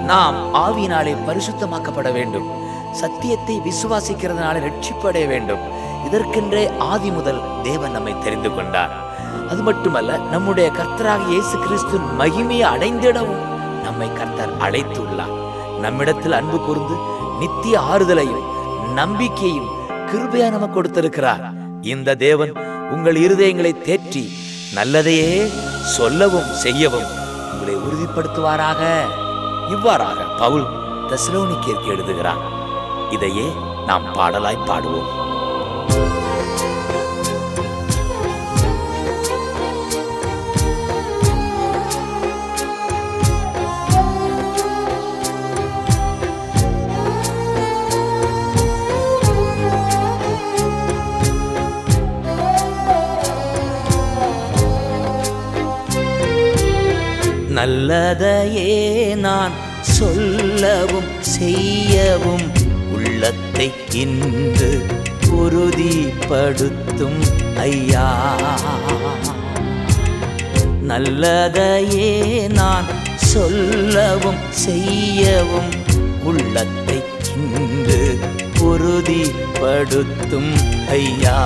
நாம் ஆவியினாலே பரிசுத்தமாக்கப்பட வேண்டும் சத்தியத்தை விசுவாசிக்கிறதுனால ரட்சிப்படைய வேண்டும் இதற்கென்றே ஆதி முதல் தேவன் நம்மை தெரிந்து கொண்டார் அது மட்டுமல்ல நம்முடைய கர்த்தராக இயேசு கிறிஸ்துவின் மகிமையை அடைந்திடவும் நம்மை கர்த்தர் அழைத்துள்ளார் நம்மிடத்தில் அன்பு கூர்ந்து நித்திய ஆறுதலையும் நம்பிக்கையும் கிருபையா நமக்கு கொடுத்திருக்கிறார் இந்த தேவன் உங்கள் இருதயங்களை தேற்றி நல்லதையே சொல்லவும் செய்யவும் உங்களை உறுதிப்படுத்துவாராக இவ்வாறாக பவுல் தெசலோனிக்கேற்கு எழுதுகிறார் இதையே நாம் பாடலாய் பாடுவோம் நல்லதையே நான் சொல்லவும் செய்யவும் உள்ளத்தை இன்று உறுதிப்படுத்தும் ஐயா நல்லதையே நான் சொல்லவும் செய்யவும் உள்ளத்தை இன்று உறுதிப்படுத்தும் ஐயா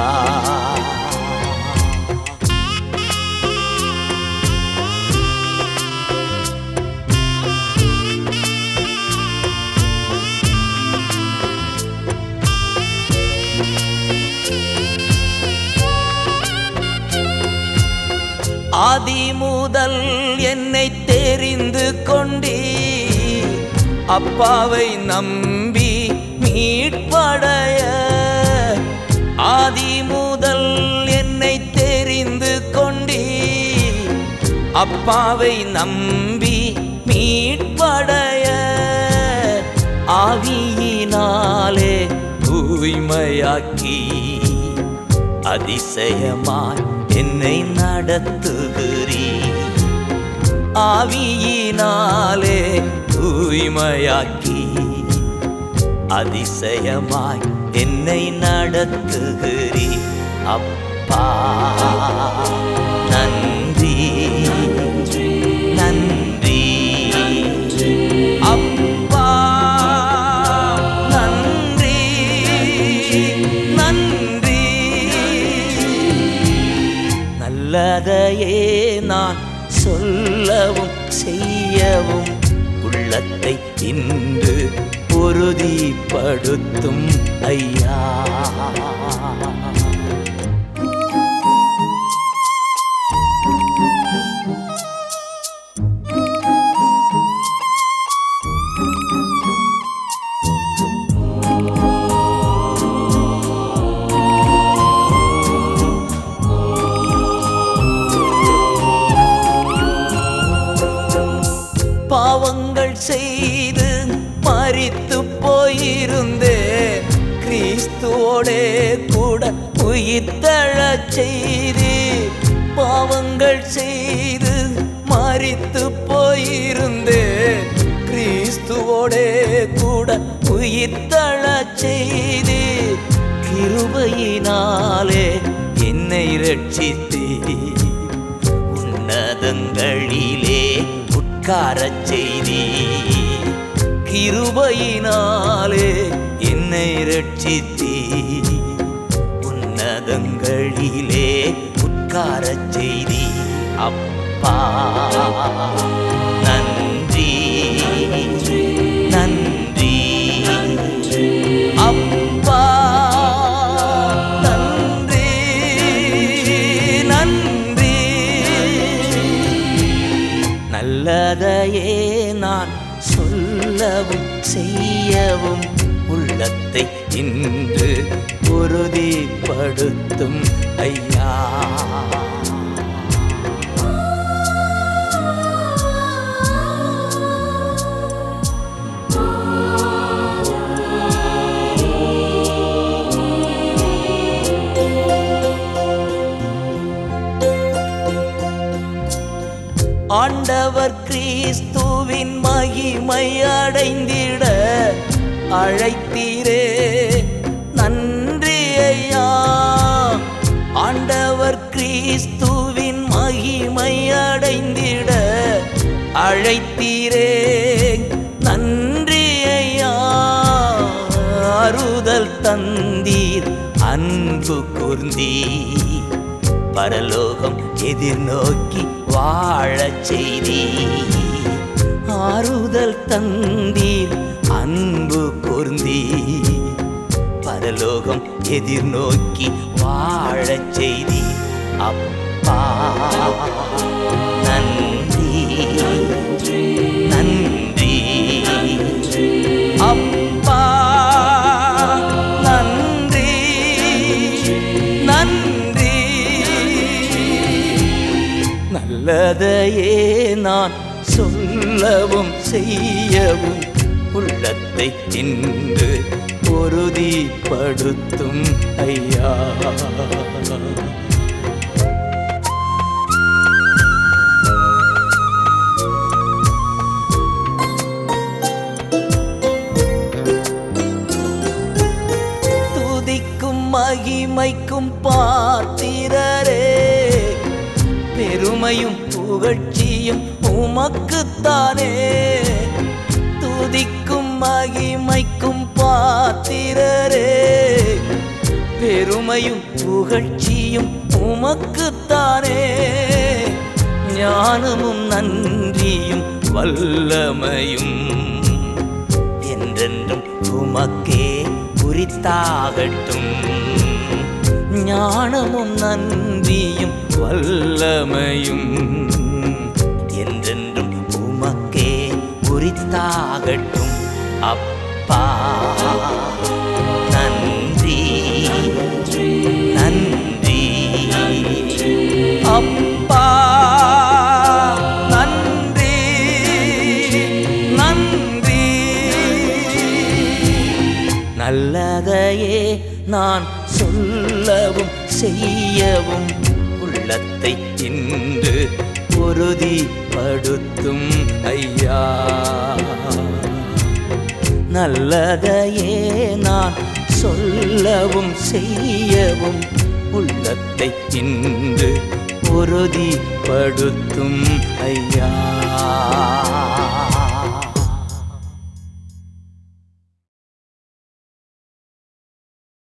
ஆதி முதல் என்னை தெரிந்து கொண்டீ அப்பாவை நம்பி மீட்படைய ஆதி முதல் என்னை தெரிந்து கொண்டீ அப்பாவை நம்பி மீட்படைய ஆவியினாலே தூய்மையாக்கி அதிசயமாய் என்னை நடத்துகிறீ ஆவியினாலே தூய்மையாக்கி அதிசயமாய் என்னை நடத்துகிறீ அப்பா நன்றி நன்றி அப்பா நன்றி நன்றி நல்லதையே நான் சொல்லவும் செய்யவும் உள்ளத்தை இன்று உறுதிப்படுத்தும் ஐயா பாவங்கள் செய்து மறித்து போயிருந்தேன் கிறிஸ்துவோடே கூட உயிர்த்தழச் செய்தி பாவங்கள் செய்து மறித்து போயிருந்தேன் கிறிஸ்துவோடே கூட உயிர்த்தழச் செய்தி கிருபையினாலே என்னை ரட்சித்தீர் உன்னதங்களிலே உட்காரச் செய்தி கிருபையினாலே என்னை ரட்சித்தீ உன்னதங்களிலே உட்காரச் செய்தி அப்பா நன்றி நன்றி அப்பா நன்றி நன்றி நல்லதையே நான் சொல்லவும் செய்யவும் உள்ளத்தை இன்று உறுதிப்படுத்தும் ஐயா ஆண்டவர் கிறிஸ்துவின் மகிமை அடைந்திட அழைத்தீரே நன்றி ஐயா ஆண்டவர் கிறிஸ்துவின் மகிமை அடைந்திட அழைத்தீரே தந்தீர் அன்பு கூர்ந்தீர் பரலோகம் எதிர்நோக்கி வாழச் செய்தீர் ஆறுதல் தந்தீர் அன்பு கூர்ந்தீர் பரலோகம் எதிர்நோக்கி வாழச் செய்தீர் அப்பா நன்றி நன்றி அப்பா நன்றி நன்றி நல்லதையே நான் சொல்லவும் செய்யவும் உள்ளத்தை இன்று உறுதிப்படுத்தும் ஐயா துதிக்கும் மகிமைக்கும் பாத்திரரே பெருமையும் புகழ்ச்சியும் உமக்குத்தானே துதிக்கும் மகிமைக்கும் பாத்திரரே பெருமையும் புகழ்ச்சியும் உமக்குத்தானே ஞானமும் நன்றியும் வல்லமையும் என்றென்றும் உமக்கே குறித்தாகட்டும் ஞானமும் நன்றியும் வல்லமையும் என்றென்றும் உமக்கே குறித்தாகட்டும் அப்பா நன்றி நன்றி அப்பா நன்றி நன்றி நல்லதையே நான் சொல்லவும் செய்யவும் உள்ளத்தை இன்று உறுதிப்படுத்தும் ஐயா நல்லதையே நான் சொல்லவும் செய்யவும் உள்ளத்தை இன்று உறுதிப்படுத்தும் ஐயா